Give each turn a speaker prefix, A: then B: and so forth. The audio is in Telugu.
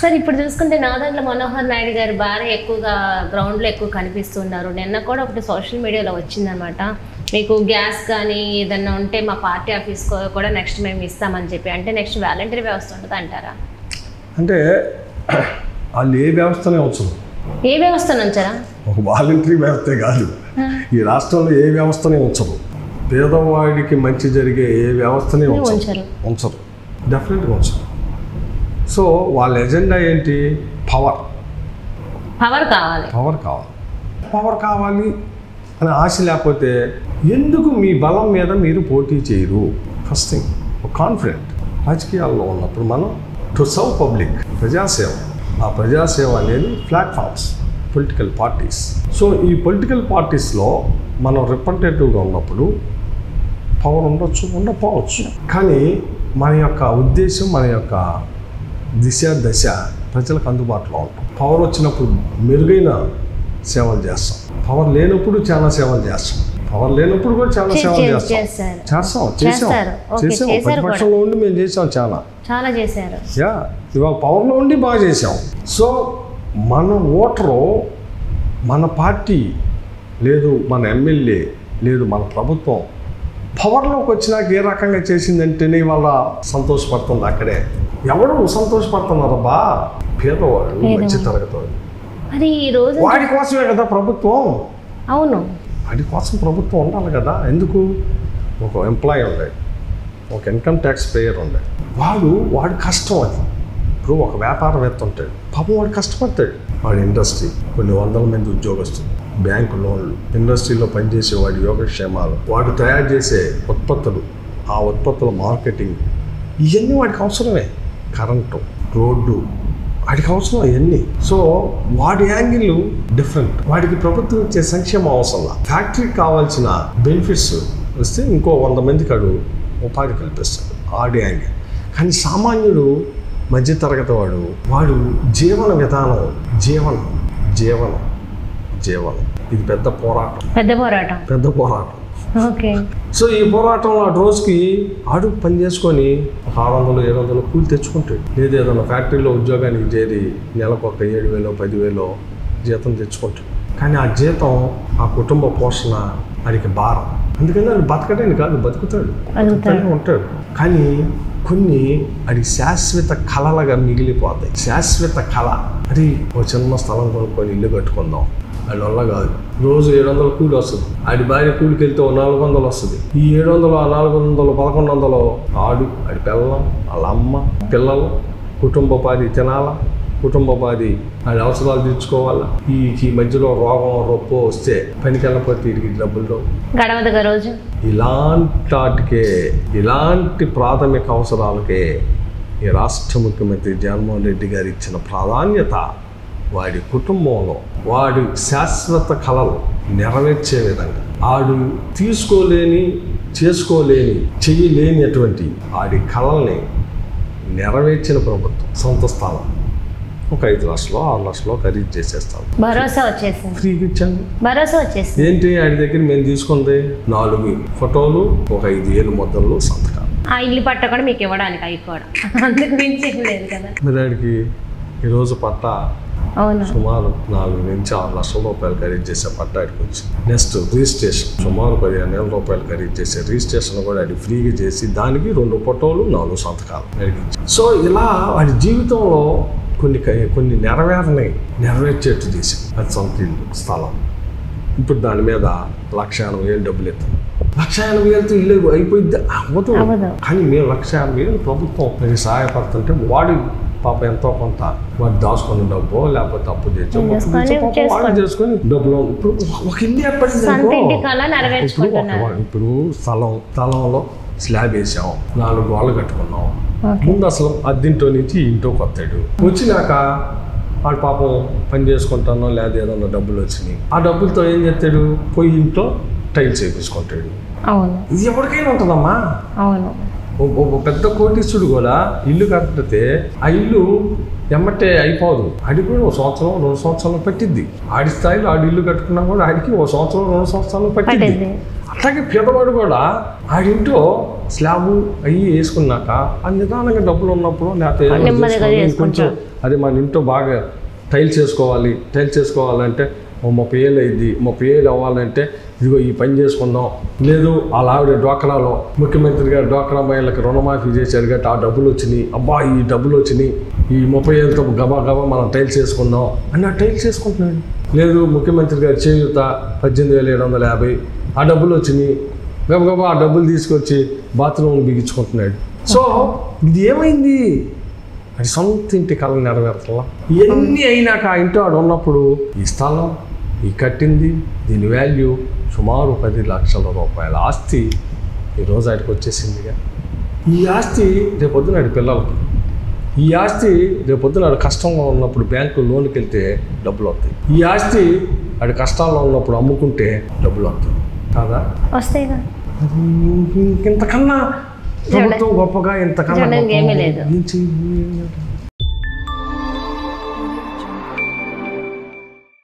A: సార్ ఇప్పుడు చూసుకుంటే నాదండ్ల మనోహర్ నాయుడు గారు బాగా ఎక్కువగా గ్రౌండ్లో ఎక్కువ కనిపిస్తున్నారు నిన్న కూడా ఒకటి సోషల్ మీడియాలో వచ్చిందనమాట మీకు గ్యాస్ కానీ ఏదన్నా ఉంటే మా పార్టీ ఆఫీస్ కూడా నెక్స్ట్ మేము ఇస్తామని చెప్పి అంటే నెక్స్ట్ వాలంటీర్ వ్యవస్థ ఉంటుంది అంటారా
B: అంటే వాళ్ళు ఏ వ్యవస్థనే ఉంచరు
A: ఏ వ్యవస్థ నుంచారా
B: ఒక వాలంటరీ వ్యవస్థే కాదు ఈ రాష్ట్రంలో ఏ వ్యవస్థనే ఉంచరు పేదవాడికి మంచి జరిగే ఏ వ్యవస్థనే ఉంచరు
A: ఉంచరు
B: ఉంచరు డెఫినెట్గా ఉంచరు సో వాళ్ళ ఎజెండా ఏంటి పవర్
A: పవర్ కావాలి
B: పవర్ కావాలి పవర్ కావాలి అని ఆశ లేకపోతే ఎందుకు మీ బలం మీద మీరు పోటీ చేయరు ఫస్ట్ థింగ్ కాన్ఫిడెంట్ రాజకీయాల్లో ఉన్నప్పుడు మనం టు సర్వ్ పబ్లిక్ ప్రజాసేవ ఆ ప్రజాసేవ అనేది ప్లాట్ఫామ్స్ పొలిటికల్ పార్టీస్ సో ఈ పొలిటికల్ పార్టీస్లో మనం రిప్రజెంటేటివ్గా ఉన్నప్పుడు పవర్ ఉండొచ్చు ఉండకపోవచ్చు కానీ మన యొక్క ఉద్దేశం మన యొక్క దిశ దశ ప్రజలకు అందుబాటులో ఉంటాం పవర్ వచ్చినప్పుడు మెరుగైన సేవలు చేస్తాం పవర్ లేనప్పుడు చాలా సేవలు చేస్తాం పవర్ లేనప్పుడు కూడా చాలా
A: చే-
B: సేవలు
A: చే-
B: చేస్తాం
A: చేస్తారు
B: చేస్తాం చేసాం
A: చేస్తారు. ఓకే,
B: చేసాం
A: చేశారు కూడా.
B: ప్రతిపక్షంలో ఉండి మేము చేసాం చాలా
A: చాలా చేశారు
B: యా ఇవాళ పవర్లో ఉండి బాగా చేసాం సో మన ఓటరు మన పార్టీ లేదు మన ఎమ్మెల్యే లేదు మన ప్రభుత్వం పవర్లోకి వచ్చినాక ఏ రకంగా చేసిందంటేనే ఇవాళ సంతోషపడుతుంది అక్కడే ఎవరు సంతోషపడుతున్నారు బా పేదవాడు మంచి తరగతి వాడు.
A: మరి ఈ రోజు
B: వాడి కోసమే కదా ప్రభుత్వం
A: అవును
B: వాడి కోసం ప్రభుత్వం ఉండాలి కదా ఎందుకు ఒక ఎంప్లాయీ ఉండే ఒక ఇన్కమ్ ట్యాక్స్ పేయర్ ఉండే వాడు వాడి కష్టం అది ఇప్పుడు ఒక వ్యాపారవేత్త ఉంటాడు పాపం వాడు కష్టపడతాడు వాడి ఇండస్ట్రీ కొన్ని వందల మంది ఉద్యోగస్తులు బ్యాంకు లోన్లు ఇండస్ట్రీలో పనిచేసే వాడి యోగక్షేమాలు వాడు తయారు చేసే ఉత్పత్తులు ఆ ఉత్పత్తుల మార్కెటింగ్ ఇవన్నీ వాడికి అవసరమే కరెంటు రోడ్డు వాడికి అవసరం అవన్నీ సో వాడి యాంగిల్ డిఫరెంట్ వాడికి ప్రభుత్వం ఇచ్చే సంక్షేమం అవసరం ఫ్యాక్టరీకి కావాల్సిన బెనిఫిట్స్ వస్తే ఇంకో వంద మందికి అడు ఉపాధి కల్పిస్తాడు ఆడి యాంగిల్ కానీ సామాన్యుడు మధ్యతరగతి వాడు వాడు జీవన విధానం జీవనం జీవనం జీవనం ఇది పెద్ద పోరాటం
A: పెద్ద పోరాటం
B: పెద్ద పోరాటం
A: ఓకే
B: సో ఈ పోరాటంలో ఆ రోజుకి ఆడు పని చేసుకొని ఒక ఆరు వందలు ఏడు వందలు కూలి తెచ్చుకుంటాడు లేదు ఏదైనా ఫ్యాక్టరీలో ఉద్యోగానికి చేరి నెలకు ఒక ఏడు వేలో పదివేలో జీతం తెచ్చుకుంటాడు కానీ ఆ జీతం ఆ కుటుంబ పోషణ వాడికి భారం అందుకని అది బతకడానికి కాదు బతుకుతాడు బతుకుతూనే ఉంటాడు కానీ కొన్ని అది శాశ్వత కళలుగా మిగిలిపోతాయి శాశ్వత కళ అది ఒక చిన్న స్థలం కొనుక్కొని ఇల్లు కట్టుకుందాం అది వల్ల కాదు రోజు ఏడు వందల కూలి వస్తుంది ఆడి భార్య కూలికి వెళ్తే ఓ నాలుగు వందలు వస్తుంది ఈ ఏడు వందలు ఆ నాలుగు వందలు పదకొండు వందలు ఆడు ఆడి పిల్లం వాళ్ళ అమ్మ పిల్లలు కుటుంబోపాధి తినాలా కుటుంబోపాధి ఆడి అవసరాలు తీర్చుకోవాలా ఈ ఈ మధ్యలో రోగం రొప్పో వస్తే పనికి వెళ్ళకపోతే వీడికి డబ్బులు రావు.
A: గడవదుగా రోజు
B: ఇలాంటి వాటికే ఇలాంటి ప్రాథమిక అవసరాలకే ఈ రాష్ట్ర ముఖ్యమంత్రి జగన్మోహన్ రెడ్డి గారు ఇచ్చిన ప్రాధాన్యత వాడి కుటుంబంలో వాడి శాశ్వత కళలు నెరవేర్చే విధంగా ఆడు తీసుకోలేని చేసుకోలేని చెయ్యలేని అటువంటి ఆడి కళల్ని నెరవేర్చిన ప్రభుత్వం సొంత స్థలం ఒక ఐదు లక్షలు ఆరు లక్షలు ఖరీదు చేసేస్తాం
A: భరోసా వచ్చేసింది
B: ఫ్రీగా ఇచ్చాను
A: భరోసా వచ్చేసింది
B: ఏంటి ఆడి దగ్గర మేము తీసుకుంది నాలుగు ఫోటోలు ఒక ఐదు ఏళ్ళు ముద్దలు సంతకాలు
A: ఆ ఇల్లు పట్ట కూడా మీకు ఇవ్వడానికి అవి కూడా అందుకు మించి ఏం లేదు కదా
B: మరి ఆడికి ఈరోజు పట్ట
A: అవును
B: సుమారు నాలుగు నుంచి ఆరు లక్షల రూపాయలు ఖరీదు చేసే పట్ట ఆడికి వచ్చింది నెక్స్ట్ రిజిస్ట్రేషన్ సుమారు పదిహేను వేల రూపాయలు ఖరీదు చేసే రిజిస్ట్రేషన్ కూడా అది ఫ్రీగా చేసి దానికి రెండు ఫోటోలు నాలుగు సంతకాలు ఆడికి ఇచ్చాం. సో ఇలా వాడి జీవితంలో కొన్ని క- కొన్ని నెరవేరని నెరవేర్చేట్టు చేసి అది సొంత ఇల్లు స్థలం ఇప్పుడు దాని మీద లక్ష ఎనభై వేలు డబ్బులు ఎత్తాం లక్ష ఎనభై వేలతో ఇల్లు అయిపోయింది అవ్వదు
A: అవ్వదు.
B: కానీ మేము లక్ష ఎనభై వేలు ప్రభుత్వం మీకు సహాయపడుతుంటే వాడి పాప ఎంతో కొంత వాడు దాచుకుని డబ్బు లేకపోతే అప్పు చేసి
A: చేసుకొని చేసుకోండి.
B: చేసుకొని డబ్బులు ఇప్పుడు ఒక ఇల్లు ఏర్పడింది
A: సొంత
B: అనుకో.
A: ఇంటి కళ
B: ఇప్పుడు
A: నెరవేర్చుకుంటున్నారు
B: ఒక- ఇప్పుడు స్థలం స్థలంలో స్లాబ్ వేసాం నాలుగు గోళ్ళు కట్టుకున్నాం
A: ఓకే
B: ముందు అసలు అద్దింటో నుంచి ఇంటో కొత్తాడు వచ్చినాక వాడు పాపం పని చేసుకుంటానో లేదా ఏదన్నా డబ్బులు వచ్చినాయి ఆ డబ్బులతో ఏం చేస్తాడు పోయి ఇంట్లో టైల్స్ వేపించుకుంటాడు
A: అవును
B: ఇది ఎవరికైనా ఉంటుందమ్మా
A: అవును
B: ఓ- ఓ- ఓ పెద్ద కోటీశ్వరుడు కూడా ఇల్లు కట్టితే ఆ ఇల్లు ఎమ్మటే అయిపోదు ఆడికి కూడా ఒక సంవత్సరం రెండు సంవత్సరాలు పట్టిద్ది ఆడి స్థాయిలో ఆడి ఇల్లు కట్టుకున్నా కూడా ఆడికి ఒక సంవత్సరం రెండు సంవత్సరాలు పట్టిద్ది
A: పట్టింది
B: అట్లాగే పేదవాడు కూడా ఆడింటో స్లాబు అయ్యి వేసుకున్నాక ఆ నిదానంగా డబ్బులు ఉన్నప్పుడు లేకపోతే ఏదో
A: నెమ్మదిగా
B: చేసుకొని
A: చేసుకుంటా.
B: కొంచెం అది మన ఇంట్లో బాగా టైల్స్ వేసుకోవాలి టైల్స్ వేసుకోవాలంటే ఓ ముప్పై ఏళ్ళు అయింది ముప్పై ఏళ్ళు అవ్వాలంటే ఇదిగో ఈ పని చేసుకుందాం లేదు వాళ్ళ ఆవిడ డ్వాక్రాలో ముఖ్యమంత్రి గారు డ్వాక్రా మహిళలకు రుణమాఫీ చేశారు కాబట్టి ఆ డబ్బులు వచ్చినాయి అబ్బా ఈ డబ్బులు వచ్చినాయి ఈ ముప్పై ఏళ్ళతో గబా గబా మనం టైల్స్ వేసుకుందాం అని ఆ టైల్స్ వేసుకుంటున్నాడు లేదు ముఖ్యమంత్రి గారు చేయూత పద్దెనిమిది వేల ఏడు వందల యాభై ఆ డబ్బులు వచ్చినాయి గబగబా ఆ డబ్బులు తీసుకొచ్చి బాత్రూమ్ బిగించుకుంటున్నాడు సో ఇది ఏమైంది అది సొంత ఇంటి కళ నెరవేర్తలా ఇవన్నీ అయినాక ఆ ఇంటి వాడు ఉన్నప్పుడు ఈ స్థలం ఈ కట్టింది దీని వాల్యూ సుమారు పది లక్షల రూపాయల ఆస్తి ఈరోజు ఆయనకు వచ్చేసిందిగా ఈ ఆస్తి రేపొద్దున ఆడి పిల్లలకి ఈ ఆస్తి రేపొద్దున ఆడు కష్టంగా ఉన్నప్పుడు బ్యాంకు లోన్కి వెళ్తే డబ్బులు వస్తాయి ఈ ఆస్తి ఆడి కష్టాల్లో ఉన్నప్పుడు అమ్ముకుంటే డబ్బులు వస్తాయి కాదా
A: వస్తాయిగా
B: అది ఇంతకన్నా ప్రభుత్వం గొప్పగా ఇంతకన్నా
A: చూడడానికి ఏమీ
B: గొప్పగా
A: లేదు.
B: ఏం చెయ్యి-